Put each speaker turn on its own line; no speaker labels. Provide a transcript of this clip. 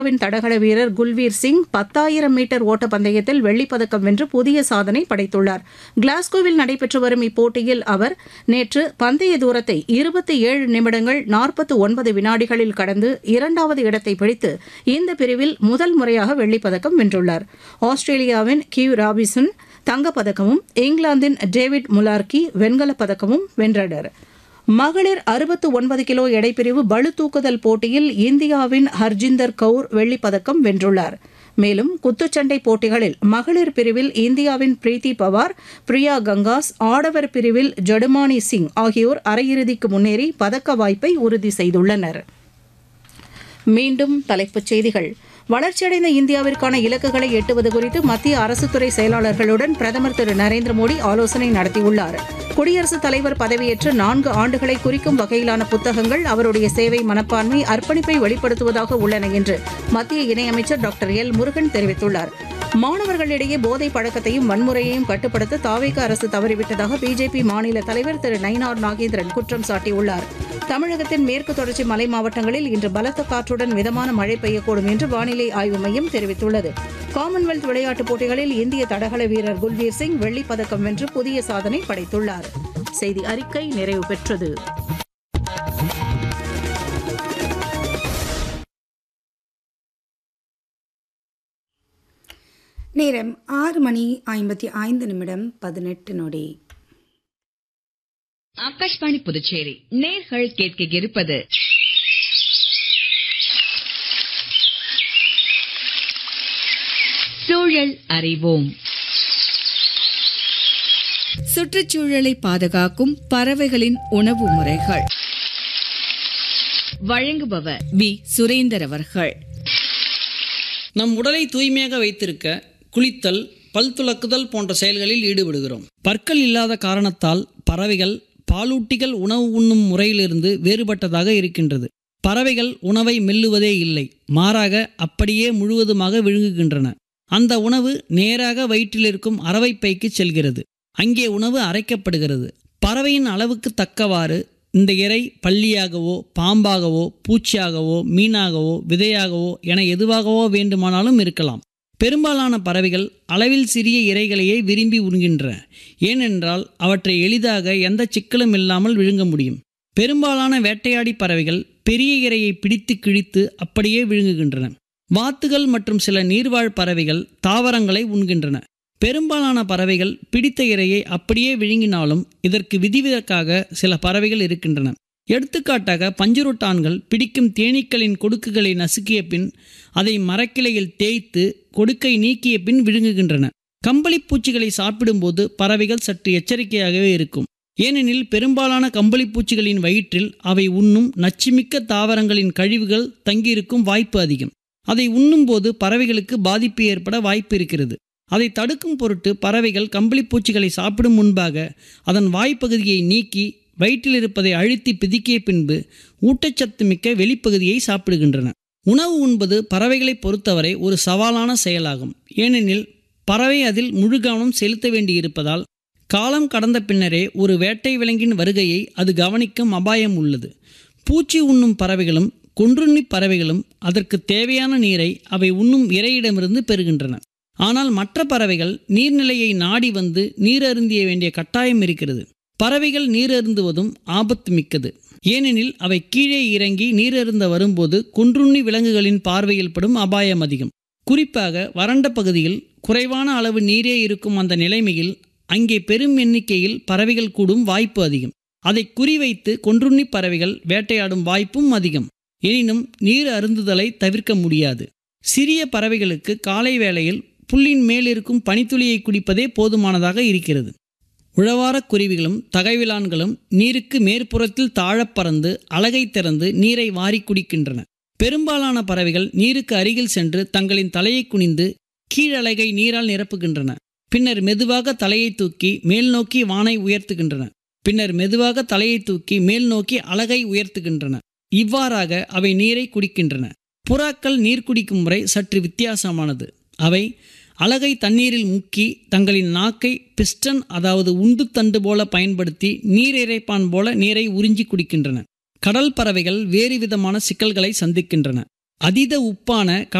இந்தியாவின் தடகள வீரர் குல்வீர் சிங் பத்தாயிரம் மீட்டர் ஓட்டப்பந்தயத்தில் வெள்ளிப்பதக்கம் வென்று புதிய சாதனை படைத்துள்ளார் கிளாஸ்கோவில் நடைபெற்று வரும் இப்போட்டியில் அவர் நேற்று பந்தய தூரத்தை இருபத்தி ஏழு நிமிடங்கள் நாற்பத்து ஒன்பது வினாடிகளில் கடந்து இரண்டாவது இடத்தை பிடித்து இந்த பிரிவில் முதல் முறையாக வெள்ளிப்பதக்கம் வென்றுள்ளார் ஆஸ்திரேலியாவின் கியூ ராபிசன் தங்கப்பதக்கமும் இங்கிலாந்தின் டேவிட் முலார்கி வெண்கலப் பதக்கமும் வென்றனர் மகளிர் அறுபத்து ஒன்பது கிலோ எடைப்பிரிவு பளு தூக்குதல் போட்டியில் இந்தியாவின் ஹர்ஜிந்தர் கவுர் வெள்ளிப்பதக்கம் வென்றுள்ளார் மேலும் குத்துச்சண்டை போட்டிகளில் மகளிர் பிரிவில் இந்தியாவின் பிரீத்தி பவார் பிரியா கங்காஸ் ஆடவர் பிரிவில் ஜடுமானி சிங் ஆகியோர் அரையிறுதிக்கு முன்னேறி பதக்க வாய்ப்பை உறுதி செய்துள்ளனர் மீண்டும் தலைப்புச் செய்திகள் வளர்ச்சியடைந்த இந்தியாவிற்கான இலக்குகளை எட்டுவது குறித்து மத்திய அரசுத்துறை செயலாளர்களுடன் பிரதமர் திரு நரேந்திர மோடி ஆலோசனை நடத்தியுள்ளார் குடியரசுத் தலைவர் பதவியேற்று நான்கு ஆண்டுகளை குறிக்கும் வகையிலான புத்தகங்கள் அவருடைய சேவை மனப்பான்மை அர்ப்பணிப்பை வெளிப்படுத்துவதாக உள்ளன என்று மத்திய இணையமைச்சர் டாக்டர் எல் முருகன் தெரிவித்துள்ளார் மாணவர்களிடையே போதை பழக்கத்தையும் வன்முறையையும் கட்டுப்படுத்த தாவேக அரசு தவறிவிட்டதாக பிஜேபி மாநில தலைவர் திரு நயினார் நாகேந்திரன் குற்றம் சாட்டியுள்ளார் தமிழகத்தின் மேற்கு தொடர்ச்சி மலை மாவட்டங்களில் இன்று பலத்த காற்றுடன் மிதமான மழை பெய்யக்கூடும் என்று வானிலை ஆய்வு மையம் தெரிவித்துள்ளது காமன்வெல்த் விளையாட்டுப் போட்டிகளில் இந்திய தடகள வீரர் குல்வீர் சிங் வெள்ளிப் பதக்கம் வென்று புதிய சாதனை படைத்துள்ளார் செய்தி அறிக்கை நிறைவு பெற்றது
நேரம் ஆறு மணி ஐம்பத்தி ஐந்து நிமிடம் பதினெட்டு நொடி
ஆகாஷ்வாணி புதுச்சேரி நேர்கள் கேட்க இருப்பது சூழல் அறிவோம் சுற்றுச்சூழலை பாதுகாக்கும் பறவைகளின் உணவு முறைகள் வழங்குபவர் வி சுரேந்தர் அவர்கள்
நம் உடலை தூய்மையாக வைத்திருக்க குளித்தல் பல் துலக்குதல் போன்ற செயல்களில் ஈடுபடுகிறோம் பற்கள் இல்லாத காரணத்தால் பறவைகள் பாலூட்டிகள் உணவு உண்ணும் முறையிலிருந்து வேறுபட்டதாக இருக்கின்றது பறவைகள் உணவை மெல்லுவதே இல்லை மாறாக அப்படியே முழுவதுமாக விழுங்குகின்றன அந்த உணவு நேராக வயிற்றில் இருக்கும் அரவைப்பைக்கு செல்கிறது அங்கே உணவு அரைக்கப்படுகிறது பறவையின் அளவுக்கு தக்கவாறு இந்த இறை பள்ளியாகவோ பாம்பாகவோ பூச்சியாகவோ மீனாகவோ விதையாகவோ என எதுவாகவோ வேண்டுமானாலும் இருக்கலாம் பெரும்பாலான பறவைகள் அளவில் சிறிய இறைகளையே விரும்பி உண்கின்றன ஏனென்றால் அவற்றை எளிதாக எந்த சிக்கலும் இல்லாமல் விழுங்க முடியும் பெரும்பாலான வேட்டையாடி பறவைகள் பெரிய இரையை பிடித்து கிழித்து அப்படியே விழுங்குகின்றன வாத்துகள் மற்றும் சில நீர்வாழ் பறவைகள் தாவரங்களை உண்கின்றன பெரும்பாலான பறவைகள் பிடித்த இரையை அப்படியே விழுங்கினாலும் இதற்கு விதிவிலக்காக சில பறவைகள் இருக்கின்றன எடுத்துக்காட்டாக பஞ்சுருட்டான்கள் பிடிக்கும் தேனீக்களின் கொடுக்குகளை நசுக்கிய பின் அதை மரக்கிளையில் தேய்த்து கொடுக்கை நீக்கிய பின் விழுங்குகின்றன கம்பளிப் பூச்சிகளை சாப்பிடும்போது பறவைகள் சற்று எச்சரிக்கையாகவே இருக்கும் ஏனெனில் பெரும்பாலான கம்பளிப் பூச்சிகளின் வயிற்றில் அவை உண்ணும் நச்சுமிக்க தாவரங்களின் கழிவுகள் தங்கியிருக்கும் வாய்ப்பு அதிகம் அதை உண்ணும்போது பறவைகளுக்கு பாதிப்பு ஏற்பட வாய்ப்பு இருக்கிறது அதை தடுக்கும் பொருட்டு பறவைகள் கம்பளிப் பூச்சிகளை சாப்பிடும் முன்பாக அதன் வாய்ப்பகுதியை நீக்கி வயிற்றில் இருப்பதை அழுத்தி பிதிக்கிய பின்பு ஊட்டச்சத்து மிக்க வெளிப்பகுதியை சாப்பிடுகின்றன உணவு உண்பது பறவைகளை பொறுத்தவரை ஒரு சவாலான செயலாகும் ஏனெனில் பறவை அதில் முழு கவனம் செலுத்த வேண்டியிருப்பதால் காலம் கடந்த பின்னரே ஒரு வேட்டை விலங்கின் வருகையை அது கவனிக்கும் அபாயம் உள்ளது பூச்சி உண்ணும் பறவைகளும் கொன்றுண்ணி பறவைகளும் அதற்கு தேவையான நீரை அவை உண்ணும் இறையிடமிருந்து பெறுகின்றன ஆனால் மற்ற பறவைகள் நீர்நிலையை நாடி வந்து நீர் அருந்திய வேண்டிய கட்டாயம் இருக்கிறது பறவைகள் நீர் அருந்துவதும் ஆபத்து மிக்கது ஏனெனில் அவை கீழே இறங்கி நீர் அருந்த வரும்போது குன்றுண்ணி விலங்குகளின் பார்வையில் படும் அபாயம் அதிகம் குறிப்பாக வறண்ட பகுதியில் குறைவான அளவு நீரே இருக்கும் அந்த நிலைமையில் அங்கே பெரும் எண்ணிக்கையில் பறவைகள் கூடும் வாய்ப்பு அதிகம் அதை குறிவைத்து கொன்றுண்ணி பறவைகள் வேட்டையாடும் வாய்ப்பும் அதிகம் எனினும் நீர் அருந்துதலை தவிர்க்க முடியாது சிறிய பறவைகளுக்கு காலை வேளையில் புல்லின் மேலிருக்கும் பனித்துளியை குடிப்பதே போதுமானதாக இருக்கிறது உழவாரக் குருவிகளும் தகைவிலான்களும் நீருக்கு மேற்புறத்தில் தாழப் பறந்து அலகை திறந்து நீரை வாரி குடிக்கின்றன பெரும்பாலான பறவைகள் நீருக்கு அருகில் சென்று தங்களின் தலையை குனிந்து கீழலகை நீரால் நிரப்புகின்றன பின்னர் மெதுவாக தலையை தூக்கி மேல் நோக்கி வானை உயர்த்துகின்றன பின்னர் மெதுவாக தலையை தூக்கி மேல் நோக்கி அலகை உயர்த்துகின்றன இவ்வாறாக அவை நீரை குடிக்கின்றன புறாக்கள் நீர் குடிக்கும் முறை சற்று வித்தியாசமானது அவை அலகை தண்ணீரில் முக்கி தங்களின் நாக்கை பிஸ்டன் அதாவது உண்டு தண்டு போல பயன்படுத்தி நீர் இறைப்பான் போல நீரை உறிஞ்சி குடிக்கின்றன கடல் பறவைகள் வேறு விதமான சிக்கல்களை சந்திக்கின்றன அதீத உப்பான